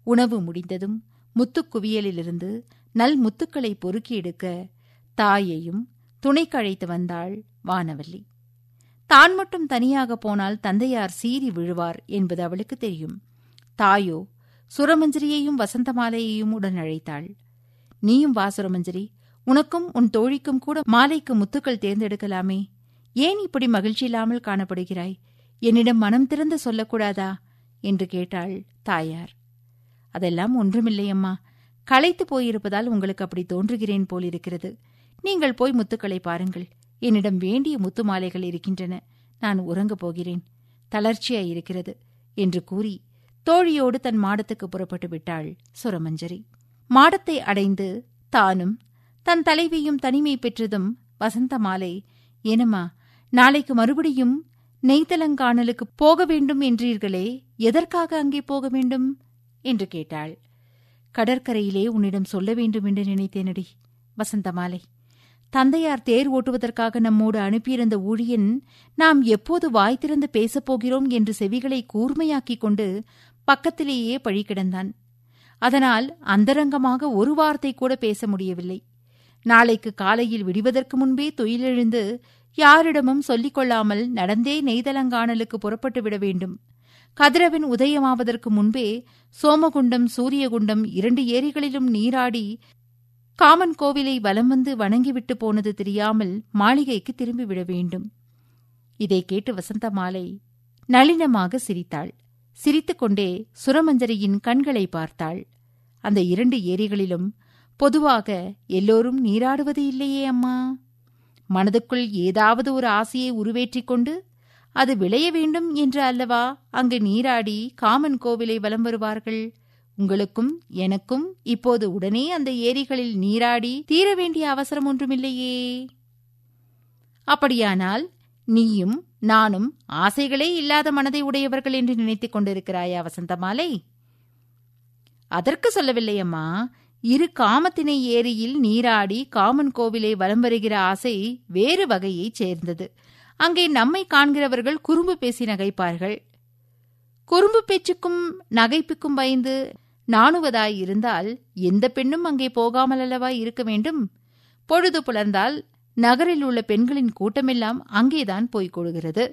உணவு முடிந்ததும் முத்துக்குவியலிலிருந்து நல் முத்துக்களை பொறுக்கி எடுக்க தாயையும் துணைக்கு அழைத்து வந்தாள் வானவல்லி தான் மட்டும் தனியாக போனால் தந்தையார் சீறி விழுவார் என்பது அவளுக்கு தெரியும் தாயோ சுரமஞ்சரியையும் வசந்தமாலையையும் உடன் அழைத்தாள் நீயும் வா சுரமஞ்சரி உனக்கும் உன் தோழிக்கும் கூட மாலைக்கு முத்துக்கள் தேர்ந்தெடுக்கலாமே ஏன் இப்படி மகிழ்ச்சி இல்லாமல் காணப்படுகிறாய் என்னிடம் மனம் திறந்து சொல்லக்கூடாதா என்று கேட்டாள் தாயார் அதெல்லாம் ஒன்றுமில்லையம்மா களைத்து போயிருப்பதால் உங்களுக்கு அப்படி தோன்றுகிறேன் போலிருக்கிறது நீங்கள் போய் முத்துக்களை பாருங்கள் என்னிடம் வேண்டிய முத்து மாலைகள் இருக்கின்றன நான் உறங்கப் போகிறேன் தளர்ச்சியாயிருக்கிறது என்று கூறி தோழியோடு தன் மாடத்துக்கு புறப்பட்டு விட்டாள் சுரமஞ்சரி மாடத்தை அடைந்து தானும் தன் தலைவியும் தனிமை பெற்றதும் வசந்த மாலை ஏனம்மா நாளைக்கு மறுபடியும் நெய்தலங்கானலுக்கு போக வேண்டும் என்றீர்களே எதற்காக அங்கே போக வேண்டும் என்று கேட்டாள் கடற்கரையிலே உன்னிடம் சொல்ல வேண்டும் என்று நினைத்தேனடி வசந்தமாலை தந்தையார் தேர் ஓட்டுவதற்காக நம்மோடு அனுப்பியிருந்த ஊழியன் நாம் எப்போது வாய் திறந்து பேசப் போகிறோம் என்று செவிகளை கூர்மையாக்கிக் கொண்டு பக்கத்திலேயே பழி கிடந்தான் அதனால் அந்தரங்கமாக ஒரு வார்த்தை கூட பேச முடியவில்லை நாளைக்கு காலையில் விடிவதற்கு முன்பே துயிலெழுந்து யாரிடமும் சொல்லிக் கொள்ளாமல் நடந்தே நெய்தலங்கானலுக்கு புறப்பட்டு விட வேண்டும் கதிரவன் உதயமாவதற்கு முன்பே சோமகுண்டம் சூரியகுண்டம் இரண்டு ஏரிகளிலும் நீராடி காமன் கோவிலை வலம் வந்து வணங்கிவிட்டு போனது தெரியாமல் மாளிகைக்கு திரும்பிவிட வேண்டும் இதை கேட்டு வசந்த மாலை நளினமாக சிரித்தாள் சிரித்துக்கொண்டே சுரமஞ்சரியின் கண்களை பார்த்தாள் அந்த இரண்டு ஏரிகளிலும் பொதுவாக எல்லோரும் நீராடுவது இல்லையே அம்மா மனதுக்குள் ஏதாவது ஒரு ஆசையை உருவேற்றிக் கொண்டு அது விளைய வேண்டும் என்று அல்லவா அங்கு நீராடி காமன் கோவிலை வலம் வருவார்கள் உங்களுக்கும் எனக்கும் இப்போது உடனே அந்த ஏரிகளில் நீராடி தீர வேண்டிய அவசரம் ஒன்றுமில்லையே அப்படியானால் நீயும் நானும் ஆசைகளே இல்லாத மனதை உடையவர்கள் என்று நினைத்துக் கொண்டிருக்கிறாயா வசந்தமாலை அதற்கு சொல்லவில்லை அம்மா இரு காமத்தினை ஏரியில் நீராடி காமன் கோவிலை வலம் வருகிற ஆசை வேறு வகையைச் சேர்ந்தது அங்கே நம்மை காண்கிறவர்கள் குறும்பு பேசி நகைப்பார்கள் குறும்பு பேச்சுக்கும் நகைப்புக்கும் பயந்து நாணுவதாய் இருந்தால் எந்த பெண்ணும் அங்கே போகாமல் அல்லவா இருக்க வேண்டும் பொழுது புலர்ந்தால் நகரில் உள்ள பெண்களின் கூட்டமெல்லாம் அங்கேதான் போய்க் கொள்கிறது